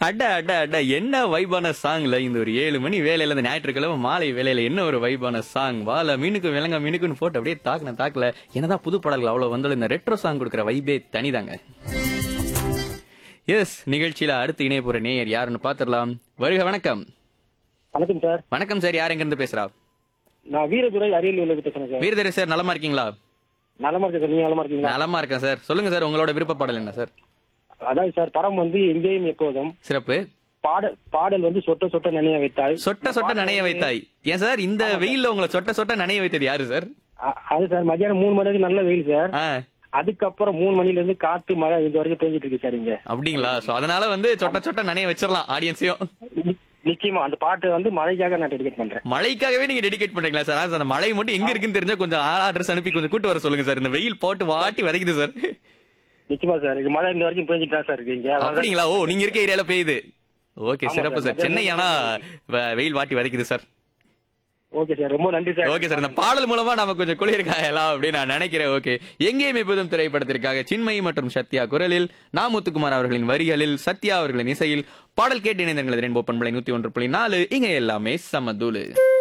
அட அட அட என்ன வைபான சாங்ல இந்த ஒரு ஏழு மணி வேலையில இந்த ஞாயிற்றுக்கிழமை மாலை வேலையில என்ன ஒரு வைபான சாங் வாழ மீனுக்கு விலங்க மீனுக்குன்னு போட்டு அப்படியே தாக்குன தாக்கல என்னதான் புது பாடல்கள் அவ்வளவு வந்தாலும் இந்த ரெட்ரோ சாங் கொடுக்குற வைபே தனிதாங்க எஸ் நிகழ்ச்சியில அடுத்து இணைய போற நேயர் யாருன்னு பாத்துடலாம் வருக வணக்கம் வணக்கம் சார் வணக்கம் சார் யார் எங்க இருந்து பேசுறா நான் வீரதுரை அரியலூர்ல பேசுறேன் சார் வீரதரி சார் நலமா இருக்கீங்களா நலமா இருக்கேன் சார் நீங்க நலமா இருக்கீங்களா நலமா இருக்கேன் சார் சொல்லுங்க சார் உங்களோட விருப்ப பாடல் என்ன சார் அதாவது சார் படம் வந்து எங்கேயும் எப்போதும் சிறப்பு பாடல் பாடல் வந்து சொட்ட சொட்ட நினைய வைத்தாய் சொட்ட சொட்ட நனைய வைத்தாய் ஏன் சார் இந்த வெயில்ல உங்களை சொட்ட சொட்ட நனைய வைத்தது யாரு சார் அ- அது சார் மதியானம் மூணு மணி வரைக்கும் நல்ல வெயில் சார் ஆ அதுக்கப்புறம் மூணு மணில இருந்து காத்து மழை இது வரைக்கும் பெஞ்சிட்டு இருக்கு சார் இங்க அப்படிங்களா சோ அதனால வந்து சொட்ட சொட்ட நனைய வச்சிடலாம் ஆடியன்ஸையும் நி- நிச்சயமா அந்த பாட்டு வந்து மழைக்காக நான் டெடிகேட் பண்றேன் மழைக்காகவே நீங்க டெடிகேட் பண்றீங்களா சார் அதான் சார் அந்த மழை மட்டும் எங்க இருக்குன்னு தெரிஞ்சா கொஞ்சம் அட்ரஸ் அனுப்பி கொஞ்சம் கூட்டு வர சொல்லுங்க சார் இந்த வெயில் போட்டு வாட்டி வதைக்குது சார் நிச்சயமா சார் இது மழை இந்த வரைக்கும் பெஞ்சிட்டு தான் சார் இருக்கு இங்க அதாவது அப்படிங்களா ஓ நீங்க இருக்க ஏரியால பெய்யுது ஓகே ஆமா சிறப்பு சார், சார் சென்னை ஆனா வ- வெயில் வாட்டி வதைக்குது சார் ஓகே சார் ரொம்ப நன்றி சார் ஓகே சார் இந்த பாடல் மூலமா நம்ம கொஞ்சம் குளிர் காயலாம் அப்படின்னு நான் நினைக்கிறேன் ஓகே எங்கேயும் எப்போதும் திரைப்படத்திற்காக சின்மயி மற்றும் சத்யா குரலில் நா முத்துக்குமார் அவர்களின் வரிகளில் சத்யா அவர்களின் இசையில் பாடல் கேட்டு இணைந்தங்கள் ரெயின்போ பண்பலை நூத்தி ஒன்று புள்ளி நாலு இங்க எல்லாமே சமதூளு